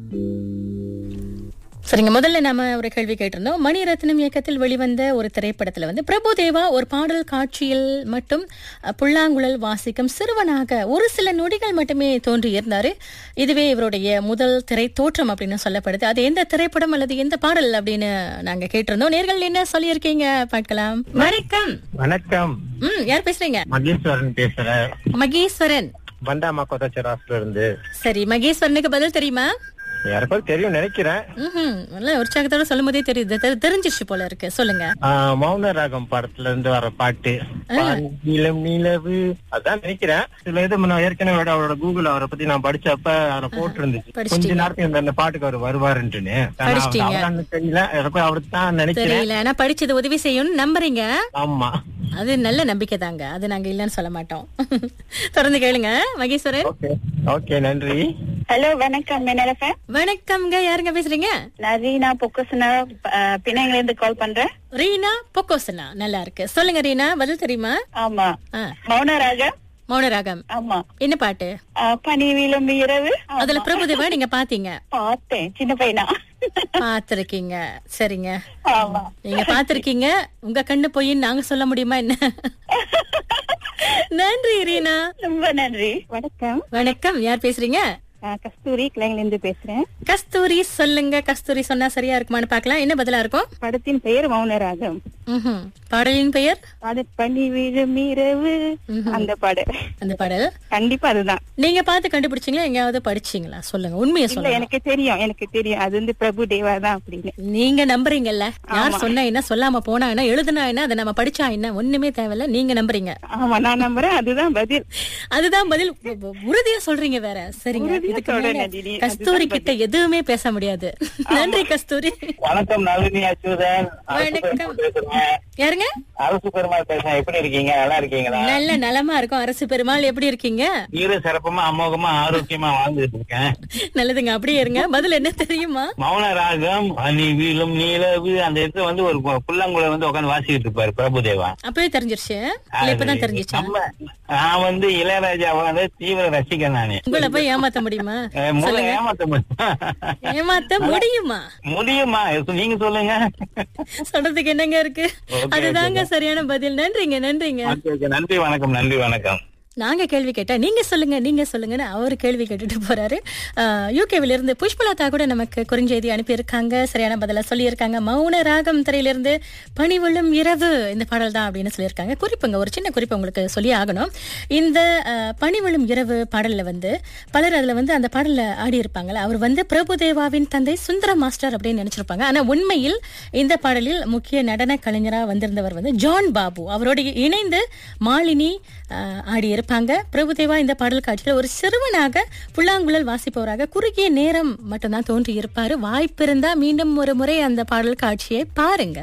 சரிங்க முதல்ல நாம ஒரு கேள்வி கேட்டிருந்தோம் மணிரத்னம் இயக்கத்தில் வெளிவந்த ஒரு திரைப்படத்துல வந்து பிரபுதேவா ஒரு பாடல் காட்சியில் மட்டும் அஹ், புல்லாங்குழல் வாசிக்கும் சிறுவனாக ஒரு சில நொடிகள் மட்டுமே தோன்றி இருந்தாரு இதுவே இவருடைய முதல் திரை தோற்றம் அப்படின்னு சொல்லப்படுது அது எந்த திரைப்படம் அல்லது எந்த பாடல் அப்படின்னு நாங்க கேட்டிருந்தோம் நேர்கள் என்ன சொல்லியிருக்கீங்க பார்க்கலாம் வணக்கம் வணக்கம் ம் யார் பேசுறீங்க மகேஸ்வரன் பேசுறேன் மகேஸ்வரன் பண்டாமா கொத்தச்சராஸ்ல இருந்து சரி மகேஸ்வரனுக்கு பதில் தெரியுமா யாருக்கும் தெரியும் நினைக்கிறேன் ம்ஹும். நல்ல உற்சாகத்தோட சொல்லும் போதே தெரியுது தெ- தெரிஞ்சிருச்சு போல இருக்கு சொல்லுங்க ஆஹ், மௌன ராகம் படத்துல இருந்து வர பாட்டு நீளம் நிலவு அதான் நினைக்கிறேன் சில இது நான் ஏற்கனவே அவரோட கூகுள் அவரை பத்தி நான் படிச்சப்ப அவரை போட்டு இருந்துச்சு படிச்சிட்டீங்க. கொஞ்ச நேரத்துக்கு இந்த- இந்த பாட்டுக்கு அவர் வருவாருன்ட்டுன்னு ஆனா, படிச்சிட்டீங்க. அவரான்னு தெரியல எனக்கும் அவருக்கு தான் நினைக்கிறேன் தெரியல ஆனா படிச்சது உதவி செய்யும்னு நம்புறீங்க ஆமா அது நல்ல நம்பிக்கை தாங்க அது நாங்க இல்லன்னு சொல்ல மாட்டோம் தொடர்ந்து கேளுங்க மகேஸ்வரன் ஓகே ஓகே நன்றி ஹலோ வணக்கம் மின்னலஃபேன் வணக்கம்ங்க யாருங்க பேசுறீங்க நான் ரீனா பொக்கசனா பிணையங்கல இருந்து கால் பண்றேன் ரீனா பொக்கோசனா நல்லா இருக்கு சொல்லுங்க ரீனா பதில் தெரியுமா ஆமா ஆ, மௌனராக மௌனராகம் ஆமா என்ன பாட்டு ஆ, பனி விளம்பு இரவு ஆ, அதுல பிரபுதேவா நீங்க பாத்தீங்க பார்த்தேன் சின்ன பையனா பாத்திருக்கீங்க சரிங்க ஆமா நீங்க பாத்திருக்கீங்க உங்க கண்ணு போய் நாங்க சொல்ல முடியுமா என்ன நன்றி ரீனா ரொம்ப நன்றி வணக்கம் வணக்கம் யார் பேசுறீங்க நான் கஸ்தூரி கிளைங்ல இருந்து பேசுறேன் கஸ்தூரி சொல்லுங்க கஸ்தூரி சொன்னா சரியா இருக்குமான்னு பார்க்கலாம் என்ன பதிலா இருக்கும் படத்தின் பெயர் மௌனராகம் ம்ஹும். பாடலின் பெயர் பாட பனி விழும் இரவு அந்த பாடல் அந்த பாடல் கண்டிப்பா அதுதான் நீங்க பார்த்து கண்டுபிடிச்சீங்களா எங்கேயாவது படிச்சீங்களா சொல்லுங்க உண்மையை இல்ல சொல்லுங்க எனக்கு தெரியும் எனக்கு தெரியும் அது வந்து பிரபு தேவா தான் அப்படின்னு நீங்க நம்புறீங்கல்ல யார் சொன்னா என்ன சொல்லாம போனா என்ன எழுதுனா என்ன அதை நம்ம படிச்சா என்ன ஒண்ணுமே தேவையில்ல நீங்க நம்புறீங்க ஆமா நான் நம்புறேன் அதுதான் பதில் அதுதான் பதில் உ- உ- உறுதியா சொல்றீங்க வேற சரிங்க உறுதியா இதுக்கு சொல்றேன் மேல நந்தினி. கஸ்தூரி கிட்ட எதுவுமே பேச முடியாது நன்றி கஸ்தூரி வணக்கம் நளினி அச்சுதன் வணக்கம் யாருங்க அரசு பெருமாள் பேசுறேன் எப்படி இருக்கீங்க நல்லா இருக்கீங்களா நல்ல நலமா இருக்கும் அரசு பெருமாள் எப்படி இருக்கீங்க நீரு சிறப்பமா அமோகமா ஆரோக்கியமா வாழ்ந்துட்டு இருக்கேன் நல்லதுங்க அப்படியே இருங்க பதில் என்ன தெரியுமா மௌன ராகம் அணி வீழும் நீலவு அந்த இடத்துல வந்து ஒரு பு- புல்லாங்குழல் வந்து உட்காந்து வாசிக்கிட்டு இருப்பாரு பிரபுதேவா அப்பவே தெரிஞ்சிருச்சு இல்ல இப்பதான் தெரிஞ்சிச்சா நம்ம நான் வந்து இளையராஜாவை வந்து தீவிர ரசிகன் நானு உங்களை போய் ஏமாத்த முடியுமா அஹ் முதல்ல ஏமாத்த முடியும் ஏமாத்த முடியுமா முடியுமா நீங்க சொல்லுங்க சொல்றதுக்கு என்னங்க இருக்கு Okay, அதுதாங்க சரியான பதில் நன்றிங்க நன்றிங்க Okay, okay. நன்றி வணக்கம் நன்றி வணக்கம் நாங்க கேள்வி கேட்டா நீங்க சொல்லுங்க நீங்க சொல்லுங்கன்னு அவர் கேள்வி கேட்டுட்டு போறாரு யூகேவில இருந்து புஷ்பலதா கூட நமக்கு குறுஞ்செய்தி அனுப்பியிருக்காங்க சரியான பதில சொல்லியிருக்காங்க மௌன ராகம் திரையிலிருந்து பனிவெள்ளும் இரவு இந்த பாடல் தான் அப்படின்னு சொல்லியிருக்காங்க குறிப்புங்க ஒரு சின்ன குறிப்பு உங்களுக்கு சொல்லி ஆகணும் இந்த அஹ், பனிவெள்ளும் இரவு பாடல்ல வந்து பலர் அதுல வந்து அந்த பாடல்ல ஆடி இருப்பாங்கல்ல அவர் வந்து பிரபுதேவாவின் தந்தை சுந்தர மாஸ்டர் அப்படின்னு நினைச்சிருப்பாங்க ஆனா உண்மையில் இந்த பாடலில் முக்கிய நடன கலைஞரா வந்திருந்தவர் வந்து ஜான் பாபு அவரோடு இணைந்து மாலினி ஆஹ், ஆடியிருப்பாங்க பிரபுதேவா இந்த பாடல் காட்சியில் ஒரு சிறுவனாக புல்லாங்குழல் வாசிப்பவராக குறுகிய நேரம் மட்டும்தான் தோன்றி இருப்பாரு வாய்ப்பிருந்தா மீண்டும் ஒரு முறை அந்த பாடல் காட்சியை பாருங்க